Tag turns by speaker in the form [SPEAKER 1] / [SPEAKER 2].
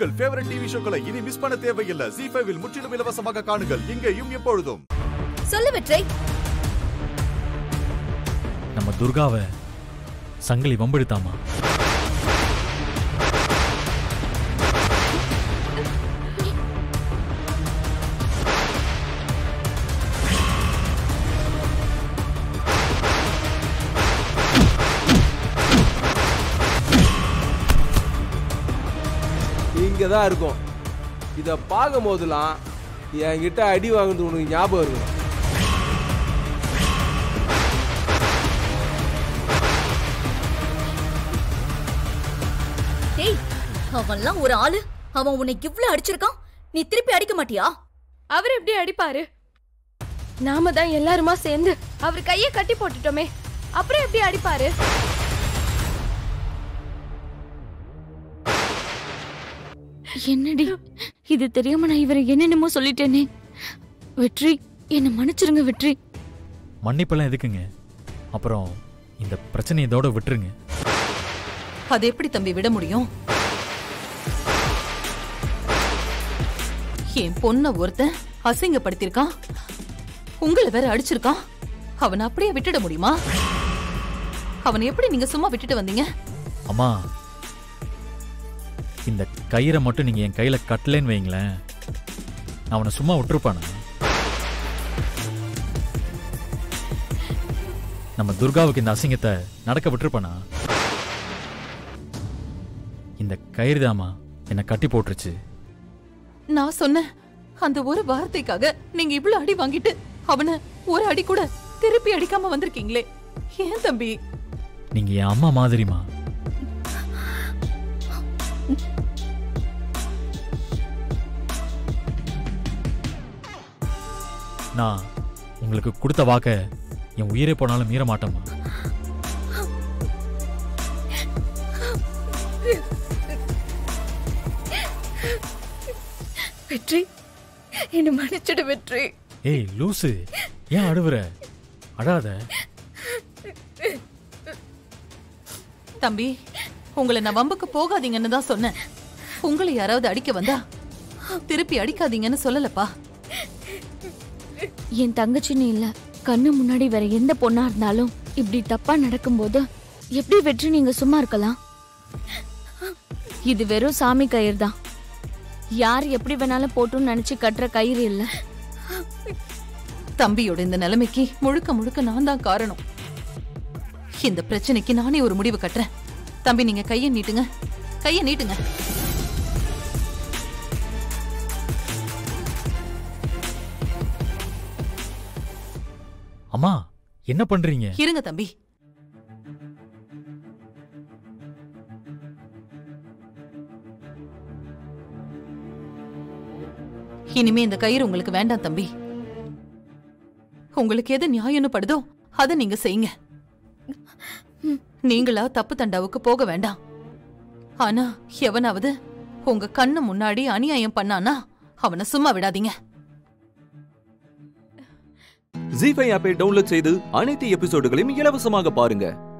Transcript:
[SPEAKER 1] உங்கள் favourite TV ஷோக்களை இனி miss பண்ண தேவையில்லை ஜி ஃபைவில் முற்றிலும் இலவசமாக காணுங்கள் இங்கேயும் எப்பொழுதும்
[SPEAKER 2] சொல்லு வெற்றி
[SPEAKER 3] நம்ம துர்காவை சங்கிலி வம்பெடுத்தாமா
[SPEAKER 4] இங்கே தான் இருக்கும் இதை பார்க்கும் போதெல்லாம் என்கிட்ட அடி வாங்குறது உனக்கு ஞாபகம் இருக்கும்
[SPEAKER 2] டேய் அவன்லாம் ஒரு ஆளு அவன் உன்னை இவ்ளோ அடிச்சிருக்கான் நீ திருப்பி அடிக்க மாட்டியா
[SPEAKER 5] அவர் எப்படி அடிப்பாரு நாம தான் எல்லாருமா சேர்ந்து அவர் கைய கட்டி போட்டுட்டோமே அப்புறம் எப்படி அடிப்பாரு
[SPEAKER 6] என்னடி இது தெரியாம நான் இவரை என்னென்னமோ சொல்லிட்டேனே வெற்றி என்னை மன்னிச்சிருங்க வெற்றி
[SPEAKER 3] மன்னிப்பெல்லாம் எதுக்குங்க அப்புறம் இந்த பிரச்சனையை இதோட விட்டுருங்க
[SPEAKER 7] அது எப்படி தம்பி விட முடியும் என் பொண்ண ஒருத்தன் அசிங்கப்படுத்திருக்கான் உங்களை வேற அடிச்சிருக்கான் அவனை அப்படியே விட்டுட முடியுமா அவனை எப்படி நீங்க சும்மா விட்டுட்டு வந்தீங்க
[SPEAKER 3] அம்மா இந்த கயிறை மட்டும் நீங்க என் கையில கட்டலன்னு வைங்களேன் நான் அவனை சும்மா விட்டுருப்பானா நம்ம துர்காவுக்கு இந்த அசிங்கத்தை நடக்க விட்டுருப்பானா இந்த கயிறு தாமா என்னை கட்டி போட்டுருச்சு
[SPEAKER 7] நான் சொன்னேன் அந்த ஒரு வார்த்தைக்காக நீங்க இவ்ளோ அடி வாங்கிட்டு அவனை ஒரு அடி கூட திருப்பி அடிக்காம வந்திருக்கீங்களே ஏன் தம்பி
[SPEAKER 3] நீங்க என் அம்மா மாதிரிமா நான் உங்களுக்கு கொடுத்த வாக்க என் உயிரே போனாலும் மீற மாட்டேம்மா
[SPEAKER 5] வெற்றி என்ன மன்னிச்சிடு வெற்றி
[SPEAKER 3] ஏய் லூசு ஏன் அழுவுற அழாத
[SPEAKER 7] தம்பி உங்களை நான் வம்புக்கு போகாதீங்கன்னு தான் சொன்னேன் உங்களை யாராவது அடிக்க வந்தா திருப்பி அடிக்காதீங்கன்னு சொல்லலப்பா
[SPEAKER 6] என் தங்கச்சின்னு இல்ல கண்ணு முன்னாடி வேற எந்த பொண்ணா இருந்தாலும் இப்படி தப்பா நடக்கும்போது எப்படி வெற்றி நீங்க சும்மா இருக்கலாம் இது வெறும் சாமி கயிறு தான் யார் எப்படி வேணாலும் போட்டுன்னு நினைச்சு கட்டுற கயிறு இல்ல
[SPEAKER 7] தம்பியோட இந்த நிலைமைக்கு முழுக்க முழுக்க நான் தான் காரணம் இந்த பிரச்சனைக்கு நானே ஒரு முடிவு கட்டுறேன் தம்பி நீங்க கையை நீட்டுங்க கையை நீட்டுங்க
[SPEAKER 3] அம்மா என்ன பண்றீங்க
[SPEAKER 7] இருங்க தம்பி இனிமே இந்த கயிறு உங்களுக்கு வேண்டாம் தம்பி உங்களுக்கு எது நியாயம்னு படுதோ அதை நீங்க செய்யுங்க நீங்களா தப்பு தண்டாவுக்கு போக வேண்டாம் ஆனா எவனாவது உங்க கண்ணு முன்னாடி அநியாயம் பண்ணானா அவனை சும்மா விடாதீங்க
[SPEAKER 8] ஜி ஃபைவ் ஆப்பை டவுன்லோட் செய்து அனைத்து எபிசோடுகளையும் இலவசமாக பாருங்க